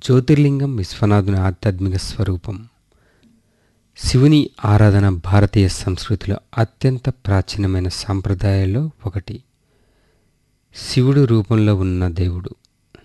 జ్యోతిర్లింగం విశ్వనాథుని ఆధ్యాత్మిక స్వరూపం శివుని ఆరాధన భారతీయ సంస్కృతిలో అత్యంత ప్రాచీనమైన సాంప్రదాయాల్లో ఒకటి శివుడు రూపంలో ఉన్న దేవుడు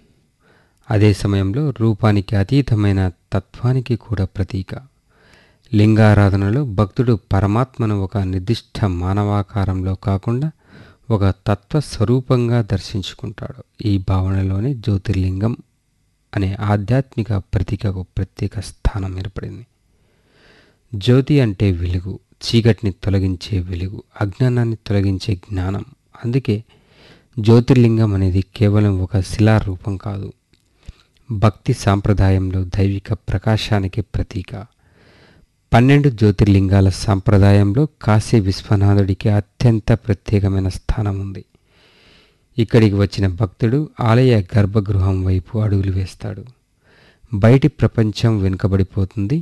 అదే సమయంలో రూపానికి అతీతమైన తత్వానికి కూడా ప్రతీక లింగారాధనలో భక్తుడు పరమాత్మను ఒక నిర్దిష్ట మానవాకారంలో కాకుండా ఒక తత్వ స్వరూపంగా దర్శించుకుంటాడు ఈ భావనలోనే జ్యోతిర్లింగం అనే ఆధ్యాత్మిక ప్రతీకకు ప్రత్యేక స్థానం ఏర్పడింది జ్యోతి అంటే వెలుగు చీకటిని తొలగించే వెలుగు అజ్ఞానాన్ని తొలగించే జ్ఞానం అందుకే జ్యోతిర్లింగం అనేది కేవలం ఒక శిలారూపం కాదు భక్తి సాంప్రదాయంలో దైవిక ప్రకాశానికి ప్రతీక పన్నెండు జ్యోతిర్లింగాల సాంప్రదాయంలో కాశీ విశ్వనాథుడికి అత్యంత ప్రత్యేకమైన స్థానం ఉంది ఇక్కడికి వచ్చిన భక్తుడు ఆలయ గర్భగృహం వైపు అడుగులు వేస్తాడు బయటి ప్రపంచం వెనుకబడిపోతుంది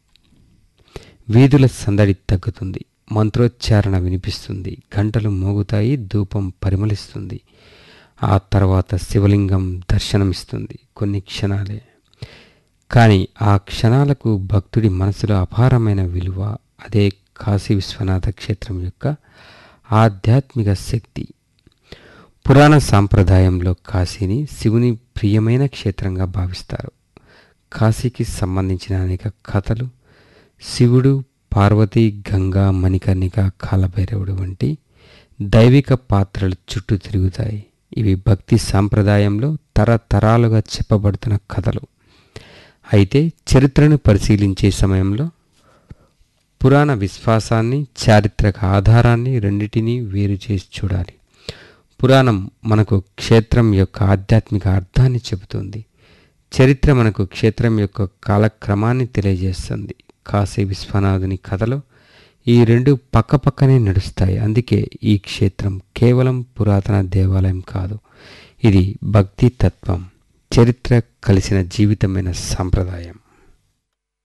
వీధుల సందడి తగ్గుతుంది మంత్రోచ్చారణ వినిపిస్తుంది గంటలు మోగుతాయి ధూపం పరిమళిస్తుంది ఆ తర్వాత శివలింగం దర్శనమిస్తుంది కొన్ని క్షణాలే కానీ ఆ క్షణాలకు భక్తుడి మనసులో అపారమైన విలువ అదే కాశీ విశ్వనాథ క్షేత్రం యొక్క ఆధ్యాత్మిక శక్తి పురాణ సాంప్రదాయంలో కాశీని శివుని ప్రియమైన క్షేత్రంగా భావిస్తారు కాశీకి సంబంధించిన అనేక కథలు శివుడు పార్వతి గంగా మణికర్ణిక కాలభైరవుడు వంటి దైవిక పాత్రలు చుట్టూ తిరుగుతాయి ఇవి భక్తి సాంప్రదాయంలో తరతరాలుగా చెప్పబడుతున్న కథలు అయితే చరిత్రను పరిశీలించే సమయంలో పురాణ విశ్వాసాన్ని చారిత్రక ఆధారాన్ని రెండింటినీ వేరు చేసి చూడాలి పురాణం మనకు క్షేత్రం యొక్క ఆధ్యాత్మిక అర్థాన్ని చెబుతుంది చరిత్ర మనకు క్షేత్రం యొక్క కాలక్రమాన్ని తెలియజేస్తుంది కాశీ విశ్వనాథుని కథలో ఈ రెండు పక్కపక్కనే నడుస్తాయి అందుకే ఈ క్షేత్రం కేవలం పురాతన దేవాలయం కాదు ఇది భక్తి తత్వం చరిత్ర కలిసిన జీవితమైన సంప్రదాయం